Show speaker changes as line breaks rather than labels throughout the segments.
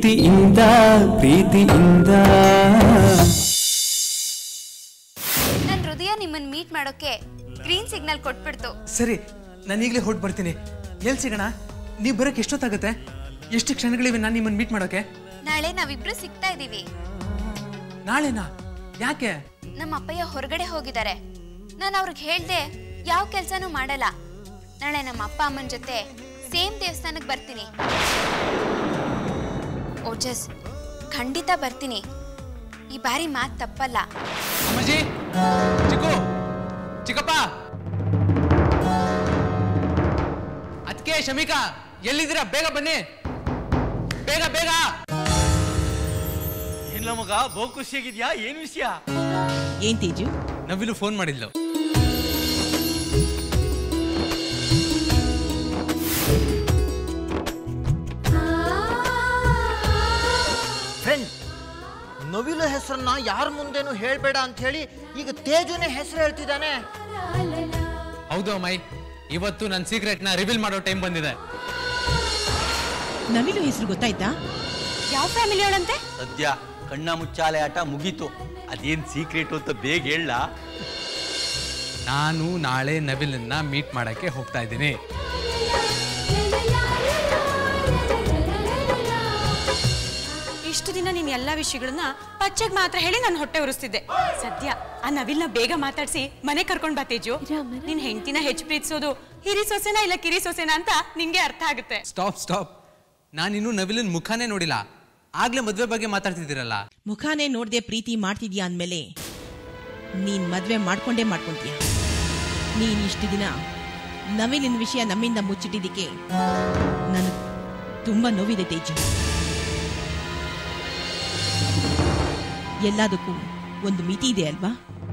ಪ್ರೀತಿಯಿಂದ ಪ್ರೀತಿಯಿಂದ
ನನ್ನ ಹೃದಯ ನಿಮ್ಮನ್ನ ಮೀಟ್ ಮಾಡೋಕೆ ಗ್ರೀನ್ ಸಿಗ್ನಲ್ ಕೊಟ್ಬಿಡ್ತು
ಸರಿ ನಾನು ಈಗಲೇ ಹೊಟ್ಟು ಬರ್ತೀನಿ ಎಲ್ಲಿ ಸಿಗೋಣ ನೀವು ಬರೋಕ್ಕೆ ಎಷ್ಟೊತ್ತಾಗುತ್ತೆ ಎಷ್ಟು ಕ್ಷಣಗಳಿವೆ ನಾನು ನಿಮ್ಮನ್ನು ಮೀಟ್ ಮಾಡೋಕೆ
ನಾಳೆ ನಾವಿಬ್ರು ಸಿಗ್ತಾ ಇದೀವಿ
ನಾಳೆನಾ ಯಾಕೆ
ನಮ್ಮ ಅಪ್ಪಯ್ಯ ಹೊರಗಡೆ ಹೋಗಿದ್ದಾರೆ ನಾನು ಅವ್ರಿಗೆ ಹೇಳ್ದೆ ಯಾವ ಕೆಲ್ಸನೂ ಮಾಡಲ್ಲ ನಾಳೆ ನಮ್ಮ ಅಪ್ಪ ಅಮ್ಮನ ಜೊತೆ ಸೇಮ್ ದೇವಸ್ಥಾನಕ್ಕೆ ಬರ್ತೀನಿ ಓಜಸ್ ಖಂಡಿತ ಬರ್ತೀನಿ ಈ ಬಾರಿ ಮಾತು ತಪ್ಪಲ್ಲ
ಅಮ್ಮಾಜಿ ಚಿಕ್ಕು ಚಿಕ್ಕಪ್ಪ ಅದಕ್ಕೆ ಶಮಿಕಾ ಎಲ್ಲಿದ್ದೀರಾ ಬೇಗ ಬನ್ನಿ ಬೇಗ ಬೇಗ
ಇಲ್ಲ ಮಗ ಬಹು ಖುಷಿಯಾಗಿದ್ಯಾ ಏನ್ ವಿಷಯ
ಏನ್ ತೇಜು
ನವಿಲು ಫೋನ್ ಮಾಡಿದ್ಲು
ಫ್ರೆಂಡ್ ನವಿಲು ಹೆಸರನ್ನ ಯಾರ ಮುಂದೆನೂ ಹೇಳ್ಬೇಡ ಅಂತ ಹೇಳಿ ಈಗ ತೇಜುನೇ ಹೆಸರು ಹೇಳ್ತಿದ್ದಾನೆ
ಹೌದು ಅಮ್ಮಾಯಿ ಇವತ್ತು ನನ್ನ ಸೀಕ್ರೆಟ್ನ ರಿವೀಲ್ ಮಾಡೋ ಟೈಮ್ ಬಂದಿದೆ
ನವಿಲು ಹೆಸರು ಗೊತ್ತಾಯ್ತಾ
ಯಾವ ಫ್ಯಾಮಿಲಿ ಅವಳಂತೆ
ಸದ್ಯ ಕಣ್ಣ ಮುಚ್ಚಾಲೆ ಆಟ ಮುಗೀತು ಅದೇನ್ ಸೀಕ್ರೆಟ್ ಅಂತ ಬೇಗ ಹೇಳ
ನಾನು ನಾಳೆ ನವಿಲನ್ನ ಮೀಟ್ ಮಾಡಕ್ಕೆ ಹೋಗ್ತಾ ಇದ್ದೀನಿ
ಇಷ್ಟು ದಿನ ನೀನ್ ಎಲ್ಲಾ ವಿಷಯಗಳನ್ನ ಪಚ್ಚಗ್ ಮಾತ್ರ ಹೇಳಿ ನಾನು ಹೊಟ್ಟೆ ಉರಿಸ್ತಿದ್ದೆ ಸದ್ಯ ಆ ನವಿಲ್ನ ಬೇಗ ಮಾತಾಡ್ಸಿ ಮನೆ ಕರ್ಕೊಂಡ್ ಬಾ ತೇಜು ನಿನ್ ಹೆಂಡತಿನ ಹೆಚ್ಚು ಪ್ರೀತಿಸೋದು ಹಿರಿ ಸೊಸೆನಾ ಇಲ್ಲ ಕಿರಿ ಸೊಸೆನಾ ಅಂತ ನಿಂಗೆ ಅರ್ಥ ಆಗುತ್ತೆ
ಸ್ಟಾಪ್ ಸ್ಟಾಪ್ ನಾನಿನ್ನೂ ನವಿಲನ್ ಮುಖಾನೇ ನೋಡಿಲ್ಲ ಆಗ್ಲೇ ಮದ್ವೆ ಬಗ್ಗೆ ಮಾತಾಡ್ತಿದ್ದೀರಲ್ಲ
ಮುಖಾನೇ ನೋಡ್ದೆ ಪ್ರೀತಿ ಮಾಡ್ತಿದ್ಯಾ ಅಂದ್ಮೇಲೆ ನೀನ್ ಮದ್ವೆ ಮಾಡ್ಕೊಂಡೇ ಮಾಡ್ಕೊಂತೀಯ ನೀನ್ ಇಷ್ಟು ದಿನ ನವಿಲಿನ ವಿಷಯ ನಮ್ಮಿಂದ ಮುಚ್ಚಿಟ್ಟಿದ್ದಕ್ಕೆ ನನಗೆ ತುಂಬಾ ನೋವಿದೆ ತೇಜು ಎಲ್ಲದಕ್ಕೂ ಒಂದು ಮಿತಿ ಇದೆ ಅಲ್ವಾ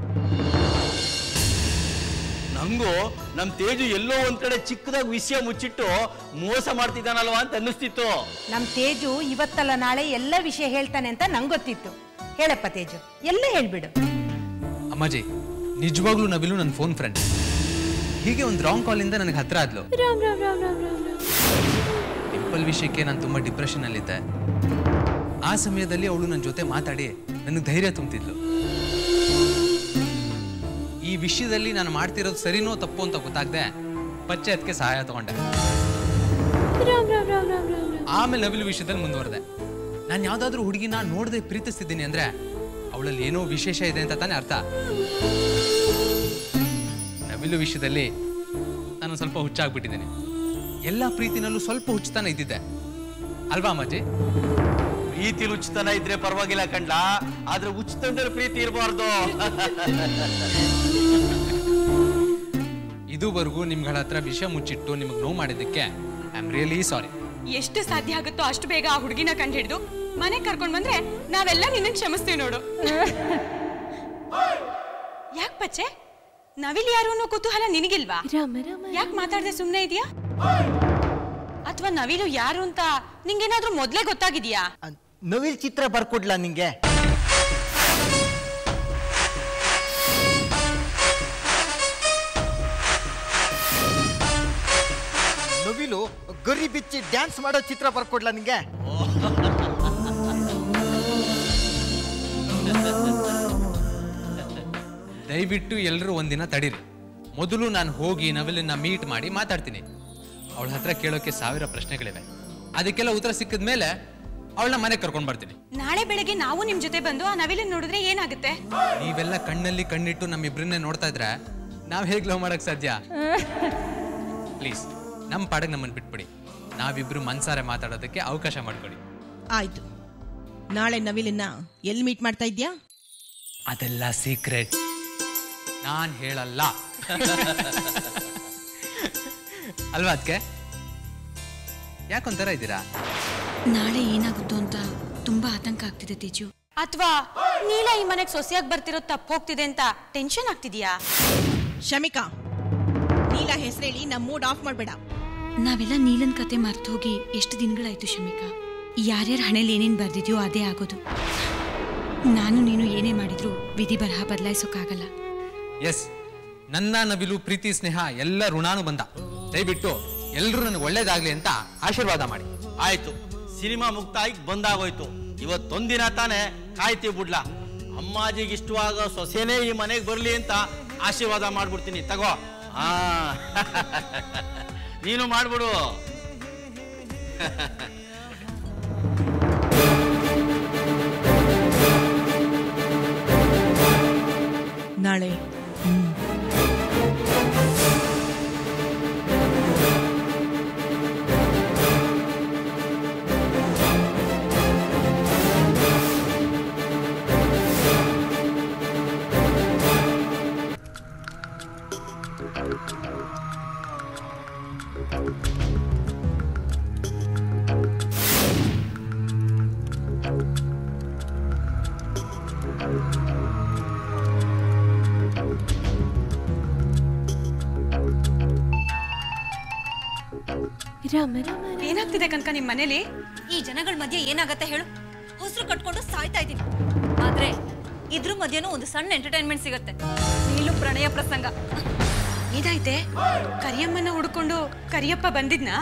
ನಂಗೂ ನಮ್ ತೇಜು ಎಲ್ಲೋ ಒಂದ್ ಕಡೆ ಚಿಕ್ಕದಾಗಿ ವಿಷಯ ಮುಚ್ಚಿಟ್ಟು ಮೋಸ ಮಾಡ್ತಿದ್ದಾನಲ್ವಾ ಅಂತ ಅನ್ನಿಸ್ತಿತ್ತು
ನಮ್ ತೇಜು ಇವತ್ತಲ್ಲ ನಾಳೆ ಎಲ್ಲ ವಿಷಯ ಹೇಳ್ತಾನೆ ಅಂತ ನಂಗೆ ಗೊತ್ತಿತ್ತು ಹೇಳಪ್ಪ ತೇಜು ಎಲ್ಲ ಹೇಳ್ಬಿಡು
ಅಮ್ಮಾಜಿ ನಿಜವಾಗ್ಲೂ ನವಿಲು ನನ್ನ ಫೋನ್ ಫ್ರೆಂಡ್ ಹೀಗೆ ಒಂದು ರಾಂಗ್ ಕಾಲಿಂದ ನನಗೆ ಹತ್ರ ಆದ್ಲು ಡಿಂಪಲ್ ವಿಷಯಕ್ಕೆ ನಾನು ತುಂಬಾ ಡಿಪ್ರೆಷನ್ ಅಲ್ಲಿದ್ದೆ ಆ ಸಮಯದಲ್ಲಿ ಅವಳು ನನ್ನ ಜೊತೆ ಮಾತಾಡಿ ನನಗೆ ಧೈರ್ಯ ತುಂಬ್ತಿದ್ಲು ಈ ವಿಷಯದಲ್ಲಿ ನಾನು ಮಾಡ್ತಿರೋದು ಸರಿನೋ ತಪ್ಪು ಅಂತ ಗೊತ್ತಾಗ್ದೆ ಪಚ್ಚೆ ಅದಕ್ಕೆ ಸಹಾಯ ತಗೊಂಡೆ ಆಮೇಲೆ ನವಿಲು ವಿಷಯದಲ್ಲಿ ಮುಂದುವರೆದೆ ನಾನು ಯಾವ್ದಾದ್ರೂ ಹುಡುಗಿನ ನೋಡದೆ ಪ್ರೀತಿಸ್ತಿದ್ದೀನಿ ಅಂದ್ರೆ ಅವಳಲ್ಲಿ ಏನೋ ವಿಶೇಷ ಇದೆ ಅಂತ ತಾನೇ ಅರ್ಥ ನವಿಲು ವಿಷಯದಲ್ಲಿ ನಾನು ಸ್ವಲ್ಪ ಹುಚ್ಚಾಗ್ಬಿಟ್ಟಿದ್ದೀನಿ ಎಲ್ಲ ಪ್ರೀತಿನಲ್ಲೂ ಸ್ವಲ್ಪ ಹುಚ್ಚುತ್ತಾನೆ ಇದ್ದಿದ್ದೆ ಅಲ್ವಾ ಅಮ್ಮಾಜಿ
ಪ್ರೀತಿ ಉಚಿತನ ಇದ್ರೆ ಪರವಾಗಿಲ್ಲ ಕಂಡ ಆದ್ರೆ ಉಚಿತಂದ್ರೆ ಪ್ರೀತಿ ಇರಬಾರ್ದು
ಇದುವರೆಗೂ ನಿಮ್ಗಳ ಹತ್ರ ವಿಷಯ ಮುಚ್ಚಿಟ್ಟು ನಿಮ್ಗೆ ನೋವು ಮಾಡಿದ್ದಕ್ಕೆ ಐ ಆಮ್ ರಿಯಲಿ ಸಾರಿ
ಎಷ್ಟು ಸಾಧ್ಯ ಆಗುತ್ತೋ ಅಷ್ಟು ಬೇಗ ಆ ಹುಡುಗಿನ ಕಂಡು ಹಿಡಿದು ಮನೆ ಕರ್ಕೊಂಡ್ ಬಂದ್ರೆ ನಾವೆಲ್ಲ ನಿನ್ನ ಕ್ಷಮಿಸ್ತೀವಿ ನೋಡು ಯಾಕ್ ಪಚ್ಚೆ ನವಿಲ್ ಯಾರು ಅನ್ನೋ ಕುತೂಹಲ ನಿನಗಿಲ್ವಾ ಯಾಕೆ ಮಾತಾಡದೆ ಸುಮ್ನೆ ಇದೆಯಾ ಅಥವಾ ನವಿಲು ಯಾರು ಅಂತ ನಿಂಗೇನಾದ್ರೂ ಮೊದ್ಲೇ ಗೊತ್ತಾಗಿದ್ಯಾ
ಅಹ್, ನವಿಲ್ ಚಿತ್ರ ಬರ್ಕೊಡ್ಲಾ ನಿಂಗೆ ನವಿಲು ಗರಿ ಬಿಚ್ಚಿ ಡ್ಯಾನ್ಸ್ ಮಾಡೋ ಚಿತ್ರ ಬರ್ಕೊಡ್ಲಾ ನಿಂಗೆ
ದಯವಿಟ್ಟು ಎಲ್ಲರೂ ಒಂದಿನ ತಡೀರಿ ಮೊದಲು ನಾನು ಹೋಗಿ ನವಿಲನ್ನ ಮೀಟ್ ಮಾಡಿ ಮಾತಾಡ್ತೀನಿ ಅವಳ ಹತ್ರ ಕೇಳೋಕೆ ಸಾವಿರ ಪ್ರಶ್ನೆಗಳಿವೆ ಅದಕ್ಕೆಲ್ಲ ಉತ್ತರ ಸಿಕ್ಕಿದ ಮೇಲೆ ಅವಳನ್ನ ಮನೆಗೆ ಕರ್ಕೊಂಡು ಬರ್ತೀನಿ
ನಾಳೆ ಬೆಳಗ್ಗೆ ನಾವು ನಿಮ್ ಜೊತೆ ಬಂದು ಆ ನವಿಲನ್ ನೋಡಿದ್ರೆ ಏನಾಗುತ್ತೆ
ನೀವೆಲ್ಲ ಕಣ್ಣಲ್ಲಿ ಕಣ್ಣಿಟ್ಟು ನಮ್ಮಿಬ್ರನ್ನೇ ನೋಡ್ತಾ ಇದ್ರೆ ನಾವ್ ಹೇಗ್ ಲವ್ ಮಾಡಕ್ ಸಾಧ್ಯ ಪ್ಲೀಸ್ ನಮ್ಮ ಪಾಡಗ್ ನಮ್ಮನ್ನ ಬಿಟ್ಬಿಡಿ ನಾವಿಬ್ರು ಮನ್ಸಾರೆ ಮಾತಾಡೋದಕ್ಕೆ ಅವಕಾಶ ಮಾಡ್ಕೊಡಿ
ಆಯ್ತು ನಾಳೆ ನವಿಲನ್ನ ಎಲ್ಲಿ ಮೀಟ್ ಮಾಡ್ತಾ ಇದ್ಯಾ
ಅದೆಲ್ಲ ಸೀಕ್ರೆಟ್ ನಾನ್ ಹೇಳಲ್ಲ ಅಲ್ವಾ ಅದಕ್ಕೆ ಯಾಕೊಂಥರ ಇದ್ದೀರಾ
ನಾಳೆ ಏನಾಗುತ್ತೋ ಅಂತ ತುಂಬಾ ಆತಂಕ ಆಗ್ತಿದೆ ತೇಜು ಅಥವಾ ನೀಲ ಈ ಮನೆಗೆ ಸೊಸೆಯಾಗಿ ಬರ್ತಿರೋ ತಪ್ಪು ಹೋಗ್ತಿದೆ ಅಂತ ಟೆನ್ಷನ್ ಆಗ್ತಿದ್ಯಾ
ಶಮಿಕಾ ನೀಲ ಹೆಸರೇಳಿ ನಮ್ಮ ಮೂಡ್ ಆಫ್ ಮಾಡ್ಬೇಡ
ನಾವೆಲ್ಲ ನೀಲನ್ ಕತೆ ಮರ್ತು ಹೋಗಿ ಎಷ್ಟು ದಿನಗಳಾಯ್ತು ಶಮಿಕಾ ಯಾರ್ಯಾರ ಹಣೆಯಲ್ಲಿ ಏನೇನು ಬರ್ದಿದ್ಯೋ ಅದೇ ಆಗೋದು ನಾನು ನೀನು ಏನೇ ಮಾಡಿದ್ರು ವಿಧಿ ಬರಹ ಬದಲಾಯಿಸೋಕ್ಕಾಗಲ್ಲ
ಎಸ್ ನನ್ನ ನವಿಲು ಪ್ರೀತಿ ಸ್ನೇಹ ಎಲ್ಲ ಋಣಾನು ಬಂದ ದಯವಿಟ್ಟು ಎಲ್ಲರೂ ನನಗೆ ಒಳ್ಳೇದಾಗ್ಲಿ ಅಂತ ಆಶೀರ್ವಾದ ಮಾಡಿ
ಆಯ್ತು ಸಿನಿಮಾ ಮುಕ್ತಾಗಿ ಬಂದಾಗೋಯ್ತು ಇವತ್ತೊಂದಿನ ತಾನೇ ಕಾಯ್ತೀವಿ ಬಿಡ್ಲಾ ಅಮ್ಮಾಜಿಗೆ ಇಷ್ಟವಾಗ ಸೊಸೆನೇ ಈ ಮನೆಗೆ ಬರಲಿ ಅಂತ ಆಶೀರ್ವಾದ ಮಾಡ್ಬಿಡ್ತೀನಿ ತಗೋ ಆ ನೀನು ಮಾಡ್ಬಿಡು
ನಾಳೆ
ಏನಾಗ್ತಿದೆ ಕನಕ ನಿಮ್ ಮನೇಲಿ
ಈ ಜನಗಳ ಮಧ್ಯೆ ಏನಾಗತ್ತೆ ಹೇಳು ಹೊಸರು ಕಟ್ಕೊಂಡು ಸಾಯ್ತಾ ಇದ್ದೀನಿ ಆದ್ರೆ ಇದ್ರ ಮಧ್ಯೆನೂ ಒಂದು ಸಣ್ಣ ಎಂಟರ್ಟೈನ್ಮೆಂಟ್ ಸಿಗತ್ತೆ ನೀಲು ಪ್ರಣಯ ಪ್ರಸಂಗ
ಏನಾಯ್ತೆ ಕರಿಯಮ್ಮನ ಹುಡ್ಕೊಂಡು ಕರಿಯಪ್ಪ ಬಂದಿದ್ನಾ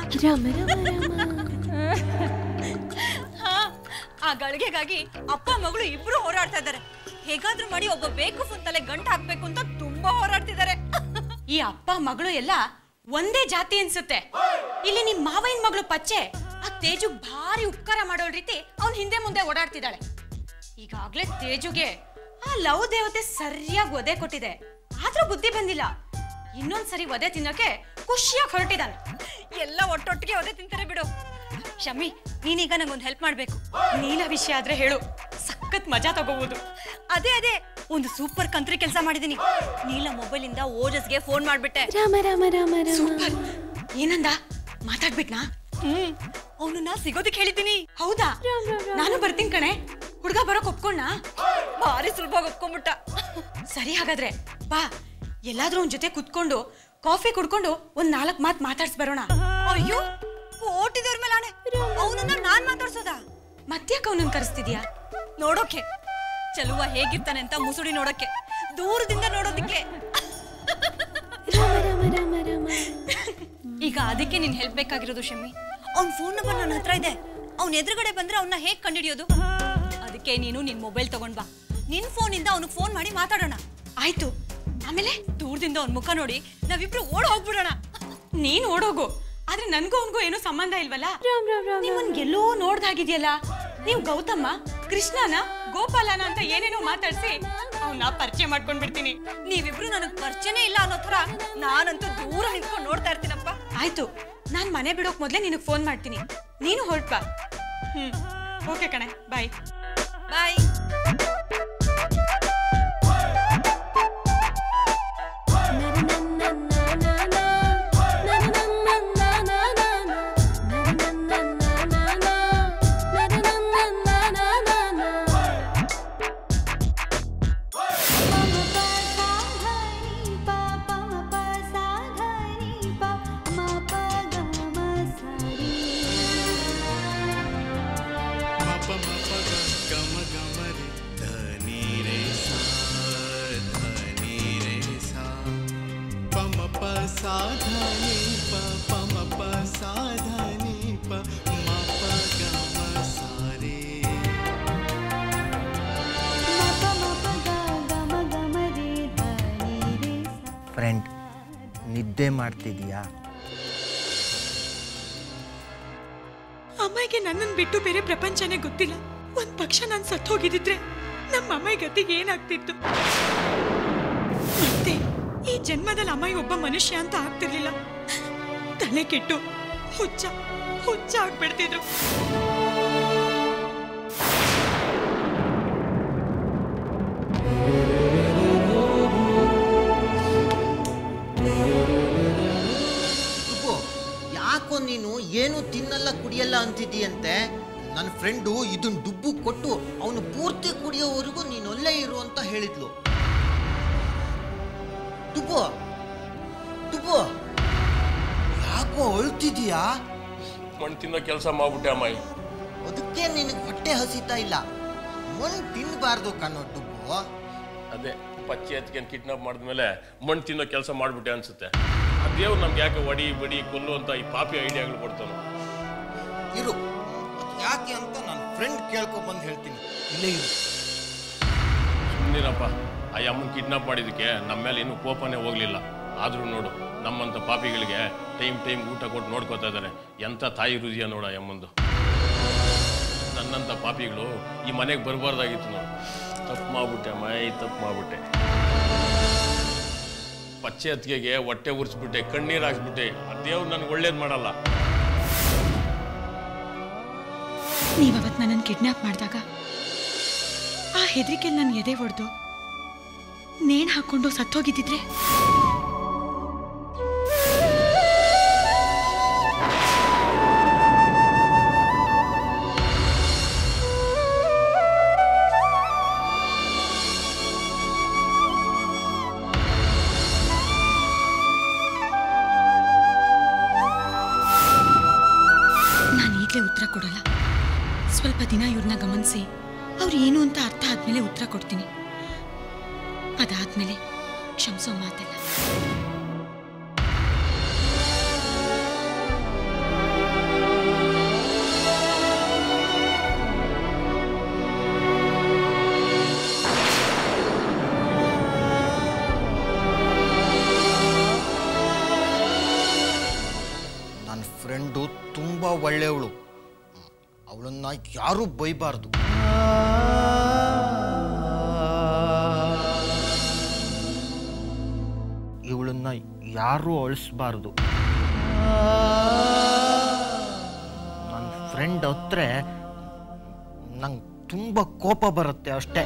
ಹಾ, ಆ ಗಳಿಗೆಗಾಗಿ ಅಪ್ಪ ಮಗಳು ಇಬ್ರು ಹೋರಾಡ್ತಾ ಇದ್ದಾರೆ ಹೇಗಾದ್ರೂ ಮಾಡಿ ಒಬ್ಬ ಬೇಕು ತಲೆ ಗಂಟು ಹಾಕ್ಬೇಕು ಅಂತ ತುಂಬಾ ಹೋರಾಡ್ತಿದ್ದಾರೆ
ಈ ಅಪ್ಪ ಮಗಳು ಎಲ್ಲ ಒಂದೇ ಜಾತಿ ಅನ್ಸುತ್ತೆ ಇಲ್ಲಿ ನಿಮ್ ಮಾವಯ್ಯನ್ ಮಗಳು ಪಚ್ಚೆ ಆ ತೇಜು ಭಾರಿ ಉಪಕಾರ ಮಾಡೋ ರೀತಿ ಅವ್ನ್ ಹಿಂದೆ ಮುಂದೆ ಓಡಾಡ್ತಿದ್ದಾಳೆ ಈಗಾಗ್ಲೇ ತೇಜುಗೆ ಆ ಲವ್ ದೇವತೆ ಸರಿಯಾಗಿ ಒದೆ ಕೊಟ್ಟಿದೆ ಆದ್ರೂ ಬುದ್ಧಿ ಬಂದಿಲ್ಲ ಇನ್ನೊಂದ್ಸರಿ ಒದೆ ತಿನ್ನೋಕೆ ಖುಷಿಯಾಗಿ ಹೊರಟಿದ್ದಾನೆ
ಎಲ್ಲ ಒಟ್ಟೊಟ್ಟಿಗೆ ಒದೆ ತಿಂತಾರೆ ಬಿಡು ಶಮ್ಮಿ ನೀನೀಗ ನಂಗೊಂದು ಹೆಲ್ಪ್ ಮಾಡ್ಬೇಕು
ನೀಲ ವಿಷಯ ಆದ್ರೆ ಹೇಳು ಸಖತ್ ಮಜಾ ತಗೋಬಹುದು
ಅದೇ ಅದೇ ಒಂದು ಸೂಪರ್ ಕಂತ್ರಿ ಕೆಲಸ ಮಾಡಿದೀನಿ ನೀಲ ಮೊಬೈಲ್ ಇಂದ ಓಜಸ್ಗೆ ಫೋನ್ ಮಾಡ್ಬಿಟ್ಟೆ
ಸೂಪರ್ ಏನಂದ ಮಾತಾಡ್ಬಿಟ್ನಾ
ಹ್ಮ್ ಅವನನ್ನ ಸಿಗೋದಕ್ಕೆ ಹೇಳಿದ್ದೀನಿ
ಹೌದಾ ನಾನು ಬರ್ತೀನಿ ಕಣೆ ಹುಡ್ಗ ಬರೋಕ್ ಒಪ್ಕೊಂಡ
ಭಾರಿ ಸುಲಭವಾಗಿ ಒಪ್ಕೊಂಡ್ಬಿಟ್ಟ
ಸರಿ ಹಾಗಾದ್ರೆ ಬಾ ಎಲ್ಲಾದ್ರೂ ಒಂದ್ ಜೊತೆ ಕುತ್ಕೊಂಡು ಕಾಫಿ ಕುಡ್ಕೊಂಡು ಒಂದ್ ನಾಲ್ಕ್ ಮಾತ್ ಮಾತಾಡ್ಸ್ ಬರೋಣ
ಅಯ್ಯೋ ಕೋಟಿದವ್ರ ಮೇಲೆ ಆಣೆ ಅವನನ್ನ ನಾನ್ ಮಾತಾಡ್ಸೋದಾ
ಮತ್ತ್ಯಾಕ ಅವನನ್ನ ಕರೆಸ್ತಿದ್ಯಾ
ನೋಡೋಕೆ ಚಲುವ ಹೇಗಿರ್ತಾನೆ ಅಂತ ಮುಸುಡಿ ನೋಡಕ್ಕೆ ದೂರದಿಂದ ನೋಡೋದಕ್ಕೆ ಈಗ ಅದಕ್ಕೆ ನೀನ್ ಹೆಲ್ಪ್ ಬೇಕಾಗಿರೋದು ಶಮ್ಮಿ ಅವ್ನ್ ಫೋನ್ ನಂಬರ್ ನನ್ನ ಹತ್ರ ಇದೆ ಅವ್ನ ಎದುರುಗಡೆ ಬಂದ್ರೆ ಅವನ್ನ ಹೇಗ್ ಕಂಡಿಡಿಯೋದು ಅದಕ್ಕೆ ನೀನು ನಿನ್ ಮೊಬೈಲ್ ತಗೊಂಡ್ ಬಾ ನಿನ್ ಫೋನ್ ಇಂದ ಅವ್ನಿಗೆ ಫೋನ್ ಮಾಡಿ ಮಾತಾಡೋಣ
ಆಯ್ತು ಆಮೇಲೆ
ದೂರದಿಂದ ಅವ್ನ ಮುಖ ನೋಡಿ ನಾವಿಬ್ರು ಓಡ್ ಹೋಗ್ಬಿಡೋಣ
ನೀನ್ ಓಡೋಗು ಆದ್ರೆ ನನ್ಗೂ ಅವನ್ಗೂ ಏನೂ ಸಂಬಂಧ ಇಲ್ವಲ್ಲ ನಿಮ್ಮನ್ ಎಲ್ಲೋ ನೋಡ್ದಾಗಿದ್ಯಲ್ಲ ನೀವು ಗೌತಮ್ಮ ಕೃಷ್ಣನ ಗೋಪಾಲನ ಅಂತ ಏನೇನೋ ಮಾತಾಡ್ಸಿ ಅವನ್ನ ಪರಿಚಯ ಮಾಡ್ಕೊಂಡ್ ಬಿಡ್ತೀನಿ
ನೀವಿಬ್ರು ನನಗ್ ಪರಿಚಯನೇ ಇಲ್ಲ ಅನ್ನೋ ತರ ನಾನಂತೂ ದೂರ ನಿಂತ್ಕೊಂಡು ನೋಡ್ತಾ ಇರ್ತೀನಪ್ಪ
ಆಯ್ತು ನಾನ್ ಮನೆ ಬಿಡೋಕ್ ಮೊದ್ಲೇ ನಿನಗ್ ಫೋನ್ ಮಾಡ್ತೀನಿ ನೀನು ಹೊರಟ್ ಬಾ ಹ್ಮ್ ಓಕೆ ಕಣೆ ಬಾಯ್
ಬಾಯ್
ಫ್ರೆಂಡ್ ನಿದ್ದೆ ಮಾಡ್ತಿದೀಯಾ
ಅಮ್ಮಗೆ ನನ್ನನ್ ಬಿಟ್ಟು ಬೇರೆ ಪ್ರಪಂಚನೇ ಗೊತ್ತಿಲ್ಲ ಒಂದ್ ಪಕ್ಷ ನಾನ್ ಸತ್ ಹೋಗಿದ್ರೆ ನಮ್ಮ ಅಮ್ಮಾಯಿ ಗತಿಗೆ ಏನಾಗ್ತಿತ್ತು ಮತ್ತೆ ಈ ಜನ್ಮದಲ್ಲಿ ಅಮ್ಮಾಯಿ ಒಬ್ಬ ಮನುಷ್ಯ ಅಂತ ಆಗ್ತಿರ್ಲಿಲ್ಲ ತಲೆ ಕೆಟ್ಟು ಹುಚ್ಚ ಹುಚ್ಚ ಆಗ್ಬಿಡ್ತಿದ್ರು
ಡುಬ್ಬು ಯಾಕೋ ನೀನು ಏನು ತಿನ್ನಲ್ಲ ಕುಡಿಯಲ್ಲ ಅಂತಿದ್ದೀಯಂತೆ ನನ್ನ ಫ್ರೆಂಡು ಇದನ್ನ ಡುಬ್ಬು ಕೊಟ್ಟು ಅವನು ಪೂರ್ತಿ ಕುಡಿಯೋವರೆಗೂ ನೀನು ಒಳ್ಳೆ ಇರು ಅಂತ ಹೇಳಿದ್ಲು ಡುಬ್ಬು ಡುಬ್ಬು ಯಾಕೋ ಅಳ್ತಿದೀಯಾ
ಮಣ್ಣು ತಿನ್ನೋ ಕೆಲಸ ಮಾಡ್ಬಿಟ್ಟೆ ಅಮ್ಮಾಯಿ
ಅದಕ್ಕೆ ನಿನಗೆ ಹೊಟ್ಟೆ ಹಸಿತಾ ಇಲ್ಲ ಮಣ್ಣು ತಿನ್ನಬಾರ್ದು ಕಣೋ ಡುಬ್ಬು
ಅದೇ ಪಚ್ಚಿ ಎತ್ಕೊಂಡು ಕಿಡ್ನಾಪ್ ಮಾಡಿದ್ಮೇಲೆ ಮಣ್ಣು ತಿನ್ನೋ ಕೆಲಸ ಮಾಡ್ಬಿಟ್ಟೆ ಅನ್ಸುತ್ತೆ ಆ ದೇವ್ರು ನಮ್ಗೆ ಯಾಕೆ ಒಡಿ ಬಡಿ ಕೊಲ್ಲು ಅಂತ ಈ ಪಾಪಿ ಐಡಿಯಾಗಳು ಕೊಡ್ತಾನೆ
ಇರು ಯಾಕೆ ಯಾಕೆ ಅಂತ ನನ್ನ ಫ್ರೆಂಡ್ ಕೇಳ್ಕೊ ಬಂದು ಹೇಳ್ತೀನಿ ಇಲ್ಲೇ ಇರು
ಸುಮ್ಮನಿರಪ್ಪ ಆ ಅಮ್ಮನ ಕಿಡ್ನಾಪ್ ಮಾಡಿದ್ದಕ್ಕೆ ನಮ್ಮ ಮೇಲೆ ಇನ್ನೂ ಕೋಪನೇ ಹೋಗ್ಲಿಲ್ಲ ಆದ್ರೂ ನೋಡು ನಮ್ಮಂತ ಪಾಪಿಗಳಿಗೆ ಟೈಮ್ ಟೈಮ್ ಊಟ ಕೊಟ್ಟು ನೋಡ್ಕೋತಾ ಇದ್ದಾರೆ ಎಂಥ ತಾಯಿ ಹೃದಯ ನೋಡ ಆ ಅಮ್ಮಂದು ನನ್ನಂಥ ಪಾಪಿಗಳು ಈ ಮನೆಗೆ ಬರಬಾರ್ದಾಗಿತ್ತು ನೋಡು ತಪ್ಪು ಮಾಡ್ಬಿಟ್ಟೆ ಮೈ ತಪ್ಪು ಮಾಡ್ಬಿಟ್ಟೆ ಪಚ್ಚೆ ಹತ್ತಿಗೆಗೆ ಹೊಟ್ಟೆ ಉರಿಸ್ಬಿಟ್ಟೆ ಕಣ್ಣೀರು ಹಾಕ್ಸ್ಬಿಟ್ಟೆ ಆ ದೇವ್ರು ನನಗೆ ಒಳ್ಳೇದು ಮಾಡಲ್ಲ
ನೀವು ಅವತ್ತು ನನ್ನನ್ನು ಕಿಡ್ನಾಪ್ ಮಾಡಿದಾಗ ಆ ಹೆದರಿಕೆಯಲ್ಲಿ ನನ್ನ ಎದೆ ಹೊಡೆದು ನೇಣು ಹಾಕೊಂಡು ಸತ್ತೋಗಿದ್ದಿದ್ರೆ ನಾನು ಈಗಲೇ ಉತ್ತರ ಕೊಡಲ್ಲ ಸ್ವಲ್ಪ ದಿನ ಇವ್ರನ್ನ ಗಮನಿಸಿ ಅವ್ರು ಏನು ಅಂತ ಅರ್ಥ ಆದ್ಮೇಲೆ ಉತ್ತರ ಕೊಡ್ತೀನಿ ಅದಾದ್ಮೇಲೆ ಕ್ಷಮಿಸೋ ಮಾತಿಲ್ಲ
ನನ್ನ ಫ್ರೆಂಡು ತುಂಬ ಒಳ್ಳೆಯವಳು ಅವಳನ್ನ ಯಾರೂ ಬೈಬಾರ್ದು ಇವಳನ್ನ ಯಾರೂ ಅಳಿಸ್ಬಾರ್ದು ನನ್ನ ಫ್ರೆಂಡ್ ಹತ್ರ ನಂಗೆ ತುಂಬ ಕೋಪ ಬರುತ್ತೆ ಅಷ್ಟೇ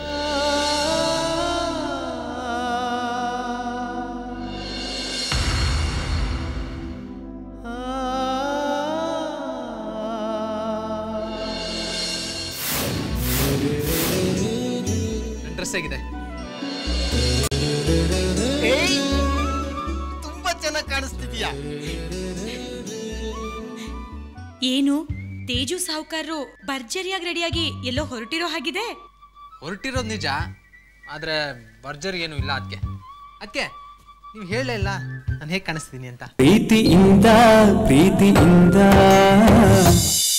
ಡ್ರೆಸ್ ಆಗಿದೆ
ಏಯ್ ತುಂಬಾ ಚೆನ್ನಾಗಿ ಕಾಣಿಸ್ತಿದೀಯಾ
ಏನು ತೇಜು ಸಾಹುಕಾರರು ಭರ್ಜರಿಯಾಗಿ ರೆಡಿಯಾಗಿ ಎಲ್ಲೋ ಹೊರಟಿರೋ ಹಾಗಿದೆ
ಹೊರಟಿರೋದು ನಿಜ ಆದರೆ ಭರ್ಜರಿ ಏನೂ ಇಲ್ಲ ಅದಕ್ಕೆ ಅದಕ್ಕೆ ನೀವು ಹೇಳೇ ಇಲ್ಲ ನಾನು ಹೇಗೆ ಕಾಣಿಸ್ತೀನಿ ಅಂತ
ಪ್ರೀತಿಯಿಂದ ಪ್ರೀತಿಯಿಂದ